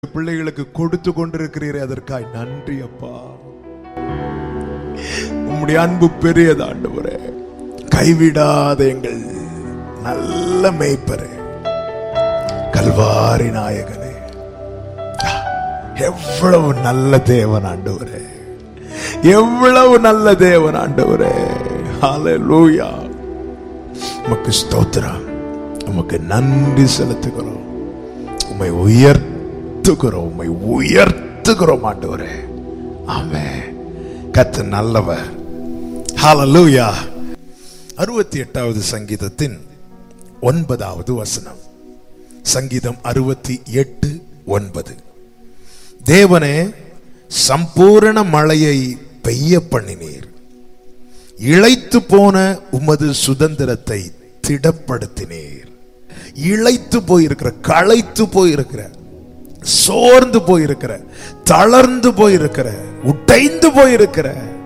பிள்ளைகளுக்கு கொடுத்து கொண்டிருக்கிறீரே அதற்காய் நன்றி அப்பா உம்முடைய அன்பு பெரியது ஆண்டவரே கைவிடாத எங்கள் நல்ல மேய்ப்பரே கல்வாரி நாயகனே எவ்வளவு நல்ல தேவன் ஆண்டவரே எவ்வளவு நல்ல தேவன் ஆண்டவரே ஹalleluya உமக்கு ஸ்தோத்திரம் உமக்கு நன்றி செலுத்துகிறோம் உம்மை உயர்த்துகிறோம் உம்மை உயர்த்துகிறோம் ஆண்டவரே ஆமே கத்து நல்லவர் ஹalleluya அறுபத்தி எட்டாவது சங்கீதத்தின் ஒன்பதாவது வசனம் சங்கீதம் அறுபத்தி எட்டு ஒன்பது தேவனே சம்பூரண மழையை பெய்ய பண்ணினீர் இழைத்து போன உமது சுதந்திரத்தை திடப்படுத்தினீர் இழைத்து போயிருக்கிற களைத்து போயிருக்கிற சோர்ந்து போயிருக்கிற தளர்ந்து போயிருக்கிற உடைந்து போயிருக்கிற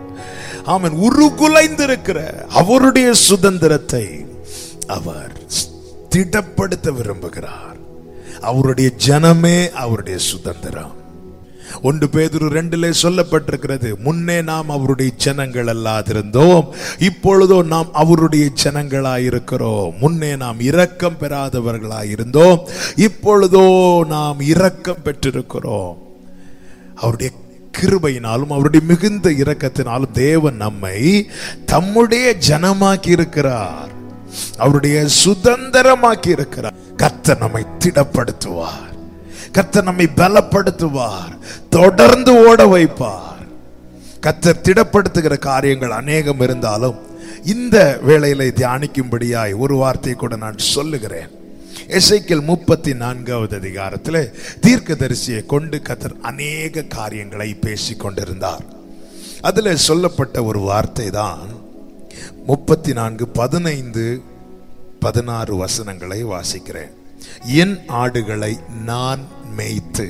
ஆமன் உருகுலைந்து இருக்கிற அவருடைய சுதந்திரத்தை அவர் திடப்படுத்த விரும்புகிறார் அவருடைய ஜனமே அவருடைய சுதந்திரம் ஒன்று பேதுரு ரெண்டிலே சொல்லப்பட்டிருக்கிறது முன்னே நாம் அவருடைய ஜனங்கள் அல்லாதிருந்தோம் இப்பொழுதோ நாம் அவருடைய ஜனங்களாயிருக்கிறோம் முன்னே நாம் இரக்கம் பெறாதவர்களாயிருந்தோம் இப்பொழுதோ நாம் இரக்கம் பெற்றிருக்கிறோம் அவருடைய கிருபையினாலும் அவருடைய மிகுந்த இரக்கத்தினாலும் தேவன் நம்மை தம்முடைய ஜனமாக்கி இருக்கிறார் அவருடைய சுதந்திரமாக்கி இருக்கிறார் கர்த்தர் நம்மை திடப்படுத்துவார் கர்த்தர் நம்மை பலப்படுத்துவார் தொடர்ந்து ஓட வைப்பார் கர்த்தர் திடப்படுத்துகிற காரியங்கள் அநேகம் இருந்தாலும் இந்த வேளையில தியானிக்கும்படியாய் ஒரு வார்த்தையை கூட நான் சொல்லுகிறேன் எசைக்கல் முப்பத்தி நான்காவது அதிகாரத்தில் தீர்க்கதரிசியை கொண்டு கத்தர் அநேக காரியங்களை பேசிக் கொண்டிருந்தார் அதில் சொல்லப்பட்ட ஒரு வார்த்தை தான் முப்பத்தி நான்கு பதினைந்து பதினாறு வசனங்களை வாசிக்கிறேன் என் ஆடுகளை நான் மேய்த்து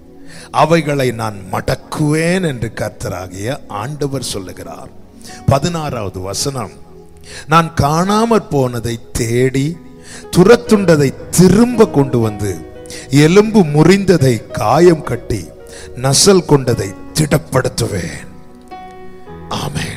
அவைகளை நான் மடக்குவேன் என்று கர்த்தராகிய ஆண்டவர் சொல்லுகிறார் பதினாறாவது வசனம் நான் காணாமற் போனதை தேடி துரத்துண்டதை திரும்ப கொண்டு வந்து எலும்பு முறிந்ததை காயம் கட்டி நசல் கொண்டதை திடப்படுத்துவேன் ஆமென்